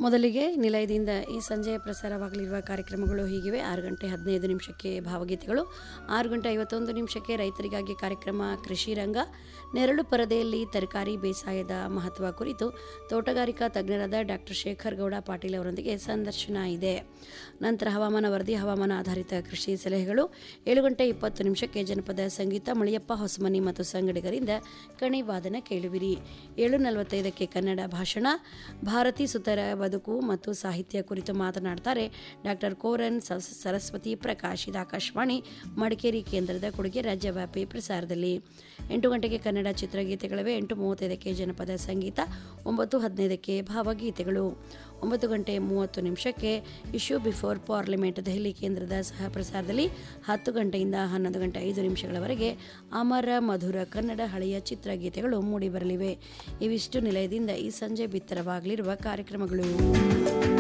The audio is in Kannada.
ಮೊದಲಿಗೆ ನಿಲಯದಿಂದ ಈ ಸಂಜೆ ಪ್ರಸಾರವಾಗಲಿರುವ ಕಾರ್ಯಕ್ರಮಗಳು ಹೀಗಿವೆ ಆರು ಗಂಟೆ ಹದಿನೈದು ನಿಮಿಷಕ್ಕೆ ಭಾವಗೀತೆಗಳು ಆರು ಗಂಟೆ ಐವತ್ತೊಂದು ನಿಮಿಷಕ್ಕೆ ರೈತರಿಗಾಗಿ ಕಾರ್ಯಕ್ರಮ ಕೃಷಿ ರಂಗ ನೆರಳು ಪರದೆಯಲ್ಲಿ ತರಕಾರಿ ಬೇಸಾಯದ ಮಹತ್ವ ಕುರಿತು ತೋಟಗಾರಿಕಾ ತಜ್ಞರಾದ ಡಾಕ್ಟರ್ ಶೇಖರ್ ಗೌಡ ಪಾಟೀಲ್ ಅವರೊಂದಿಗೆ ಸಂದರ್ಶನ ಇದೆ ನಂತರ ಹವಾಮಾನ ವರದಿ ಹವಾಮಾನ ಆಧಾರಿತ ಕೃಷಿ ಸಲಹೆಗಳು ಏಳು ಗಂಟೆ ಇಪ್ಪತ್ತು ನಿಮಿಷಕ್ಕೆ ಜನಪದ ಸಂಗೀತ ಮಳಿಯಪ್ಪ ಹೊಸಮನಿ ಮತ್ತು ಸಂಗಡಿಗರಿಂದ ಕಣಿ ವಾದನ ಕೇಳುವಿರಿ ಏಳು ನಲವತ್ತೈದಕ್ಕೆ ಕನ್ನಡ ಭಾಷಣ ಭಾರತಿ ಸುತರ ಬದುಕು ಮತ್ತು ಸಾಹಿತ್ಯ ಕುರಿತು ಮಾತನಾಡ್ತಾರೆ ಡಾಕ್ಟರ್ ಕೋರನ್ ಸ- ಸರಸ್ವತಿ ಪ್ರಕಾಶ್ ಇದು ಆಕಾಶವಾಣಿ ಮಡಿಕೇರಿ ಕೇಂದ್ರದ ಕೊಡುಗೆ ರಾಜ್ಯವ್ಯಾಪಿ ಪ್ರಸಾರದಲ್ಲಿ ಎಂಟು ಗಂಟೆಗೆ ಕನ್ನಡ ಚಿತ್ರಗೀತೆಗಳಿವೆ ಎಂಟು ಮೂವತ್ತೈದಕ್ಕೆ ಜನಪದ ಸಂಗೀತ ಒಂಬತ್ತು ಹದಿನೈದಕ್ಕೆ ಭಾವಗೀತೆಗಳು ಒಂಬತ್ತು ಗಂಟೆ ಮೂವತ್ತು ನಿಮಿಷಕ್ಕೆ ಇಶ್ಯೂ ಬಿಫೋರ್ ಪಾರ್ಲಿಮೆಂಟ್ ದೆಹಲಿ ಕೇಂದ್ರದ ಸಹ ಪ್ರಸಾರದಲ್ಲಿ ಹತ್ತು ಗಂಟೆಯಿಂದ ಹನ್ನೊಂದು ಗಂಟೆ ಐದು ನಿಮಿಷಗಳವರೆಗೆ ಅಮರ ಮಧುರ ಕನ್ನಡ ಹಳೆಯ ಚಿತ್ರಗೀತೆಗಳು ಮೂಡಿಬರಲಿವೆ ಇವಿಷ್ಟು ನಿಲಯದಿಂದ ಈ ಸಂಜೆ ಬಿತ್ತರವಾಗಲಿರುವ ಕಾರ್ಯಕ್ರಮಗಳು